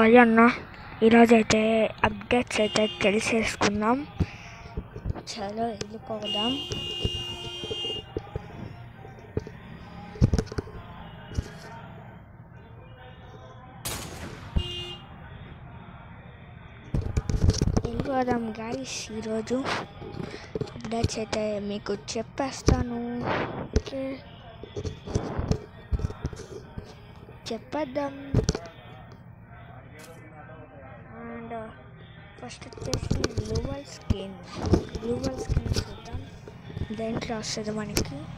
hi అన్న ఈరోజైతే updates అయితే తెలిసేసుకుందాం చలో వెళ్ళిపోదాం వెళ్ళిపోదాం గాయస్ ఈరోజు అప్డేట్స్ అయితే మీకు చెప్పేస్తాను ఓకే చెప్పేద్దాం అండ్ ఫస్ట్ వచ్చేసి గ్లోబల్ స్కిన్ గ్లోబల్ స్కిన్ చూద్దాం దేంట్లో వస్తుంది మనకి చూద్దాం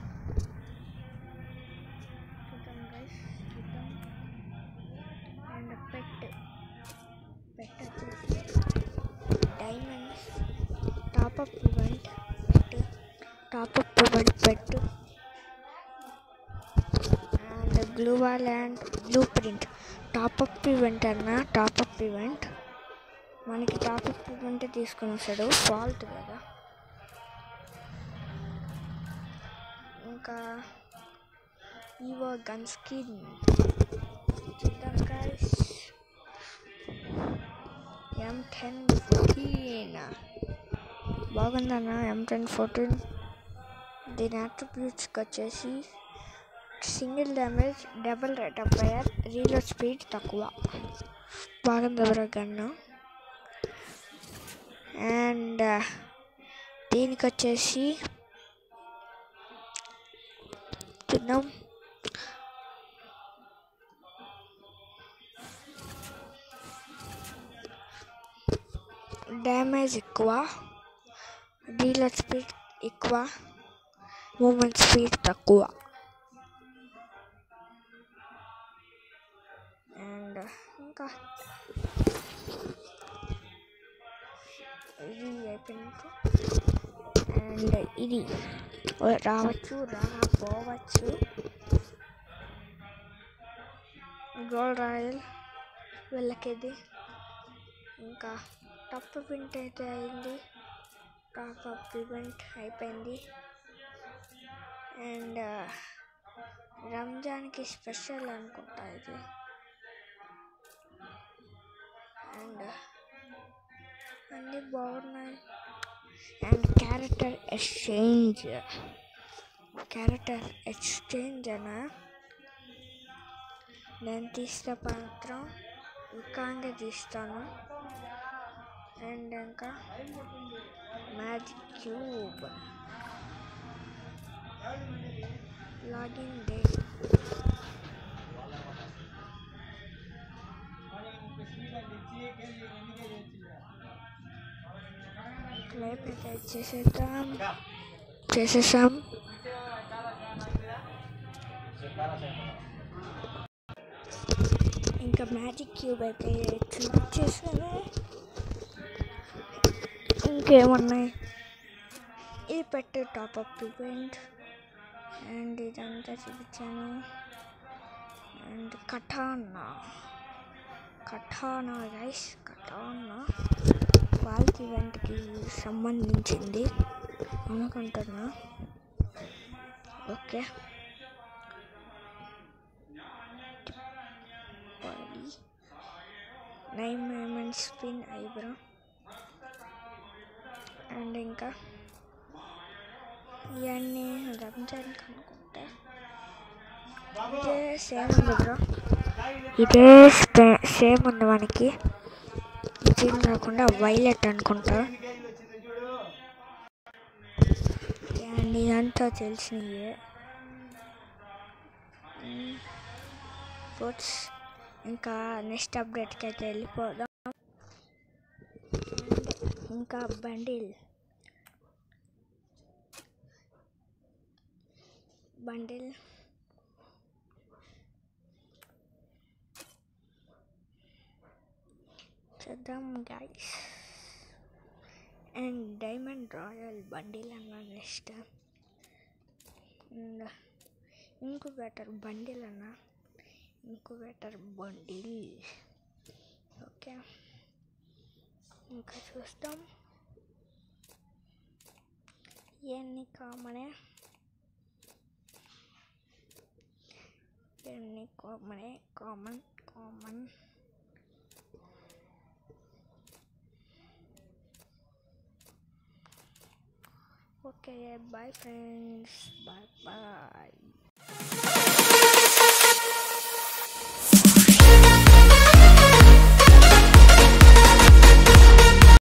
గైస్ చూద్దాం అండ్ పెట్ పెట్ వచ్చేసి డైమండ్స్ టాప్అప్ ఈవెంట్ పెట్టు టాప్అప్ ఈవెంట్ పెట్టు and gloo wall and blueprint top up event అన్న టాప్అప్ ఈవెంట్ మనకి టాప్అప్ ఈవెంట్ తీసుకొని వస్తాడు ఫాల్ట్ కదా ఇంకా ఈవో గన్ స్కిన్ చూద్దాం గైస్ ఎం టెన్ ఫోర్టీన్ బాగుందన్న ఎం టెన్ ఫోర్టీన్ దీని అట్రిబ్యూట్స్కి వచ్చేసి single damage double rate of fire reload speed తక్కువ బాగుంది ఎవరో గన్ను అండ్ దీనికి వచ్చేసి చూద్దాం డ్యామేజ్ ఎక్కువ రీలోడ్ స్పీడ్ ఎక్కువ మూమెంట్ స్పీడ్ తక్కువ అండ్ ఇంకా ఇది అయిపోయినాక అండ్ ఇది రావచ్చు రాకపోవచ్చు గోల్డ్ రాయల్ వీళ్ళకిది ఇంకా టాప్ ఈవెంట్ అయితే అయింది టాప్ అప్ ఈవెంట్ అయిపోయింది అండ్ రంజాన్కి స్పెషల్ అనుకుంటా ఇది అండ్ అన్నీ బాగున్నాయి and character exchange character exchange అన నేను తీస్తే మాత్రం వికాంగా తీస్తాను అండ్ ఇంకా మ్యాజిక్ క్యూబ్ లాగిన్ డే క్లైప్ అయితే చేసేద్దాం చేసేసాం ఇంకా మ్యాజిక్ క్యూబ్ అయితే చూపించేసాను ఇంకేమున్నాయి ఇది పెట్టే టాప్అప్ ఈవెంట్ అండ్ ఇదంతా చూపించాను అండ్ కఠానా కఠానా గైస్ కఠానా వాళ్ళకి ఈవెంట్కి సంబంధించింది అనుకుంటున్నా ఓకే నైన్ మేమెంట్ స్పిన్ ఐబ్రో అండ్ ఇంకా ఇవన్నీ రంజాన్కి అనుకుంటా ఇదే సేమ్ ఉంది బ్రో ఇదే సేమ్ ఉంది మనకి గ్రీన్ కాకుండా వైలెట్ అనుకుంటా అండ్ ఇదంతా తెలిసినయే ఫుడ్స్ ఇంకా నెక్స్ట్ అప్డేట్కి అయితే వెళ్ళిపోదాం ఇంకా బండిల్ బండిల్ చూద్దాం guys and diamond royal bundle అన్న నెక్స్ట్ అండ్ ఇంకుబేటర్ బండిల్ అన్న ఇంకుబేటర్ బండిల్ ఓకే ఇంకా చూస్తాం ఇవన్నీ కామనే ఇవన్నీ కామనే common common okay bye friends bye bye